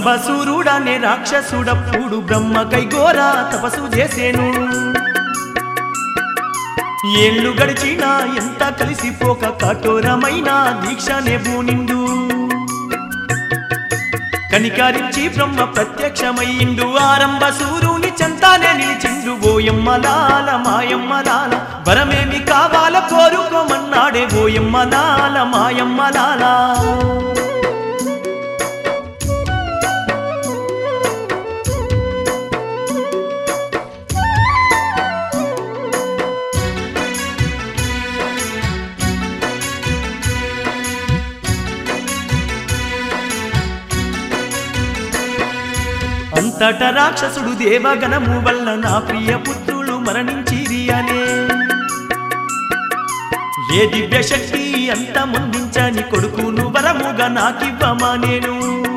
రంభసూరుడనే రాక్షసుడప్పుడు బ్రహ్మ కైగోరా తపస్సు చేసేను ఏళ్ళు గడిచినా ఎంత కలిసిపోక కఠోరమైన దీక్షనే భూనిండు కనికారించి బ్రహ్మ ప్రత్యక్షమయ్యిండు ఆరంభ సూర్యుని చెంతానే నిలిచిండు ఓయమ్మలాల మాయమ్మలాల వరమేమి కావాల కోరుకోమన్నాడే ఓయమ్మలాల మాయమ్మలాల అంతట రాక్షసుడు దేవగణము వల్ల నా ప్రియ పుత్రులు మరణించిరి అనే ఏ దివ్య శక్తి అంత ముందించని కొడుకును వరముగా నాకివ్వమా నేను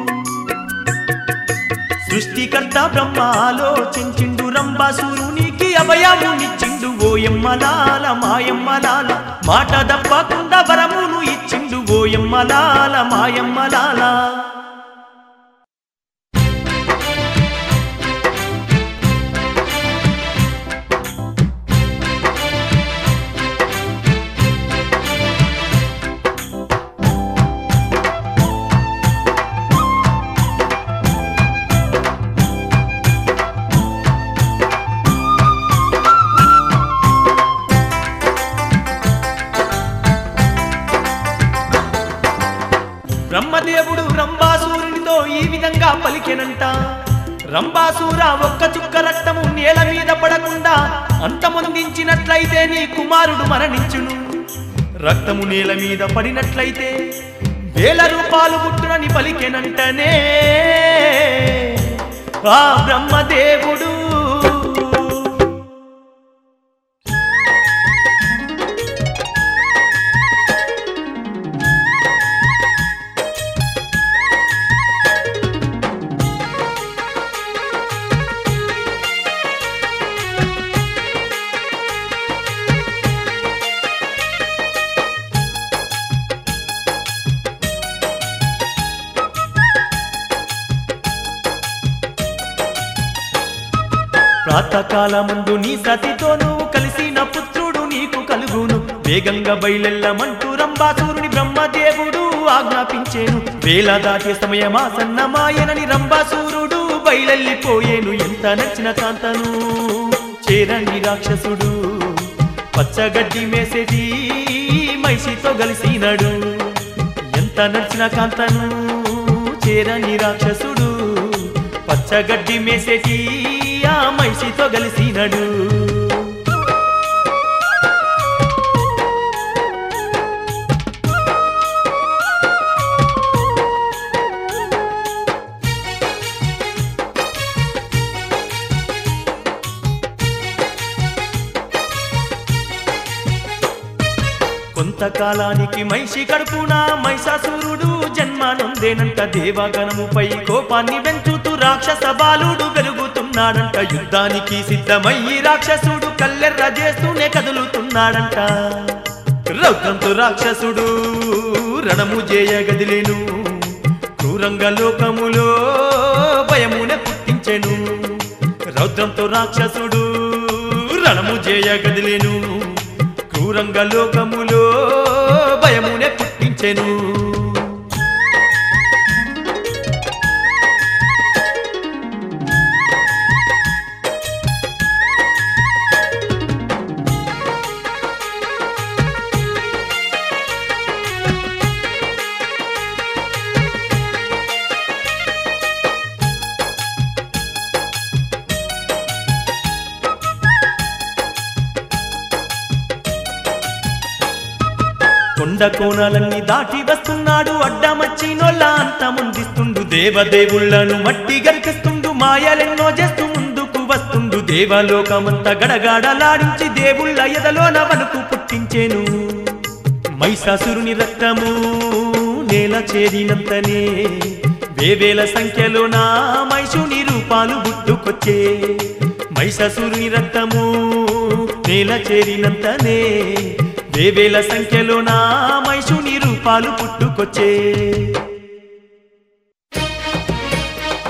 సృష్టికర్త బ్రహ్మ ఆలోచించిండు రంబాసురునికి అభయమునిచ్చిండు ఓయమ్మలాల మాయమ్మలాల మాట దప్పకుండా వరమును ఇచ్చిండు ఓయమ్మలాల మాయమ్మలాల బ్రహ్మదేవుడు రంభాసూరునితో ఈ విధంగా పలికెనంట రంభాసూర ఒక్క చుక్క రక్తము నేల మీద పడకుండా అంతమొందించినట్లయితే నీ కుమారుడు మరణించును రక్తము నేల మీద పడినట్లయితే వేల రూపాయలు పుట్టునని పలికెనంటనే ఆ బ్రహ్మదేవుడు ప్రాతకాలముందు నీ సతితో నువ్వు కలిసిన పుత్రుడు నీకు కలుగును వేగంగా బయలెల్లమంటూ రంబాసురుని బ్రహ్మదేవుడు ఆజ్ఞాపించేను వేల దాటే సమయమా సన్నమాయనని రంబాసురుడు బయలెల్లిపోయేను ఎంత నచ్చిన కాంతను చేరండి రాక్షసుడు పచ్చగడ్డి మేసేటి మైసితో కలిసినాడు ఎంత నచ్చిన కాంతను చేరని రాక్షసుడు పచ్చగడ్డి మేసేటి ఆ మైసితో కలిసినడు కొంతకాలానికి మైషి కడుపున మైషాసురుడు జన్మానందేనంట దేవగణముపై కోపాన్ని పెంచుతూ రాక్షస బాలుడు పెరుగుతున్నాడంట యుద్ధానికి సిద్ధమయ్యి రాక్షసుడు కల్లెర్ర చేస్తూనే కదులుతున్నాడంట రౌద్రంతో రాక్షసుడు రణము చేయగదిలేను క్రూరంగ లోకములో భయమునే పుట్టించెను రౌద్రంతో రాక్షసుడు రణము చేయగదిలేను క్రూరంగ లోకములో భయమునే పుట్టించెను కొండ కోణాలన్నీ దాటి వస్తున్నాడు అడ్డమచ్చినోళ్ళ అంత ముందిస్తుండు దేవదేవుళ్ళను మట్టి గరికిస్తుండు మాయలెన్నో చేస్తూ ముందుకు వస్తుండు దేవలోకమంతా గడగడలాడించి దేవుళ్ళ ఎదలోన వణుకు పుట్టించేను మైసాసురుని రక్తము నేల చేరినంతనే వేవేల సంఖ్యలో నా మైషుని రూపాలు గుట్టుకొచ్చే మైసాసురుని రక్తము నేల చేరినంతనే వేవేల సంఖ్యలో నా మైషుని రూపాలు పుట్టుకొచ్చే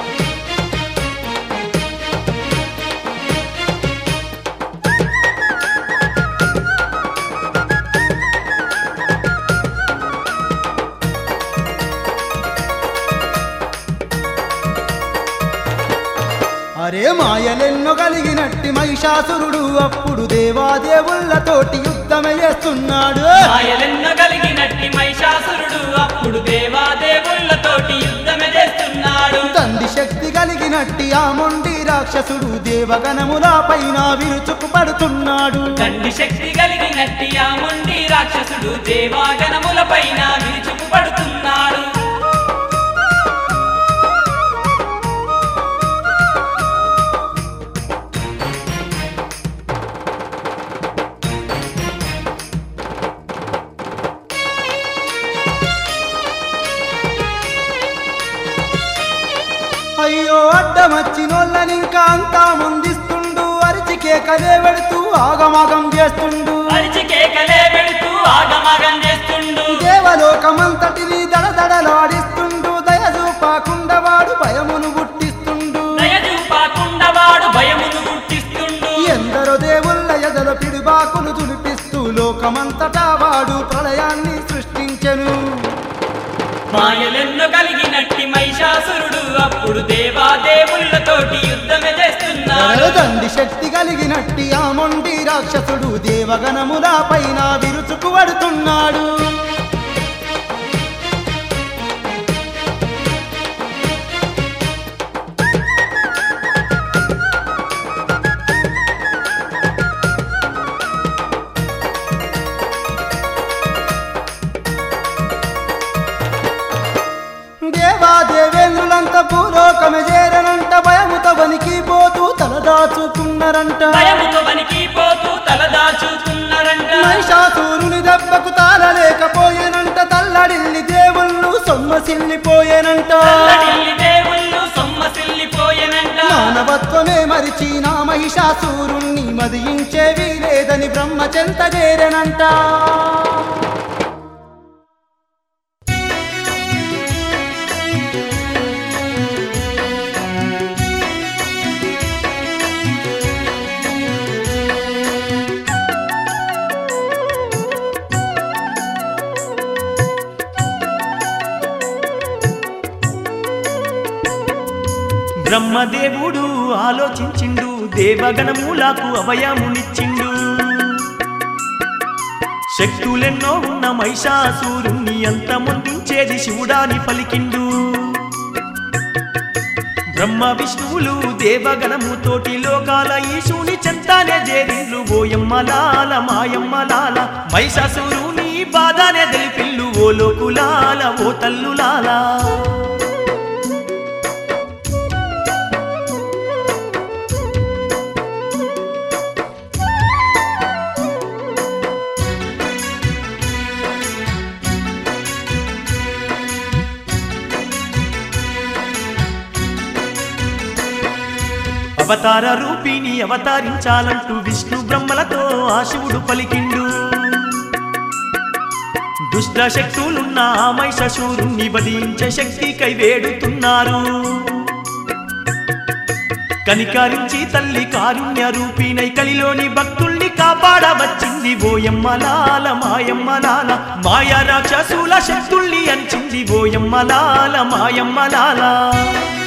మాయలెన్నో కలిగినట్టి మహిషాసురుడు అప్పుడు దేవాదేవుళ్ళతోటి యుద్ధమే చేస్తున్నాడు మాయలెన్నో కలిగినట్టి మహిషాసురుడు అప్పుడు దేవాదేవుళ్ళతోటి యుద్ధమే చేస్తున్నాడు తండ్రి శక్తి కలిగినట్టి ఆ మొండి రాక్షసుడు దేవగణముల పైన విరుచుకు పడుతున్నాడు తండ్రి శక్తి కలిగినట్టి ఆ మొండి రాక్షసుడు దేవాగణముల పైన విరుచుకుపడుతున్నాడు అయ్యో అడ్డమచ్చినోళ్ళని ఇంకా అంతా ముందిస్తుండు అరిచి కేకలే పెడుతూ ఆగమాగం చేస్తుండు అరిచి కేకలే పెడుతూ ఆగమాగం చేస్తుండు దేవలోకమంతటిని దడదడలాడిస్తుండు దయచూపాకుండా వాడు భయమును గుట్టిస్తుండు దయచూపాకుండా వాడు భయమును గుర్తిస్తుండు ఎందరో దేవుళ్ళ ఎదల పిడిబాకులు తులిపిస్తూ లోకమంతటా వాడు ప్రళయాన్ని సృష్టించెను మాయలెన్నో కలిగినట్టి మహిషాసురుడు అప్పుడు దేవాదేవుళ్ళతోటి యుద్ధమే చేస్తున్నాడు తండ్రి శక్తి కలిగినట్టి ఆ మొండి రాక్షసుడు దేవగణముల పైన విరుచుకు పడుతున్నాడు దేవాదేవేంద్రులంత భూలోకమే చేరనంట భయముతో వనికి పోతూ తలదాచుకున్నారంట భయముతో వనికి పోతూ తలదాచుతున్నారంట మహిషాసురుని దెబ్బకు తాళలేకపోయేనంట తల్లడిల్లి దేవుళ్ళు సొమ్మసిల్లిపోయేనంట తల్లడిల్లి దేవుళ్ళు సొమ్మసిల్లిపోయెనంట మానవత్వమే మరిచి నా మహిషాసురుణ్ణి మదించేవి లేదని బ్రహ్మచెంత చేరనంట బ్రహ్మదేవుడు ఆలోచించిండు దేవగణములకు అభయమునిచ్చిండు శక్తులెన్నో ఉన్న మహిషాసురుణ్ణి అంతమొందించేది శివుడాని పలికిండు బ్రహ్మ విష్ణువులు దేవగణముతోటి లోకాల ఈశుని చెంతానే చేరిండ్లు ఓయమ్మలాల మాయమ్మలాల మహిషాసురుని బాధనే తెలిపిల్లు ఓ లోకులాల ఓ తల్లులాలా అవతార రూపిణి అవతరించాలంటూ విష్ణు బ్రహ్మలతో ఆ శివుడు పలికిండు దుష్ట శక్తులున్న ఆ మహిషాసురుణ్ణి వధించే శక్తికై వేడుతున్నారు కనికరించి తల్లి కారుణ్య రూపిణై కలిలోని భక్తుల్ని కాపాడవచ్చింది ఓయమ్మలాల మాయమ్మలాల మాయ రాక్షసుల శక్తుల్ని అంచింది ఓయమ్మలాల మాయమ్మలాల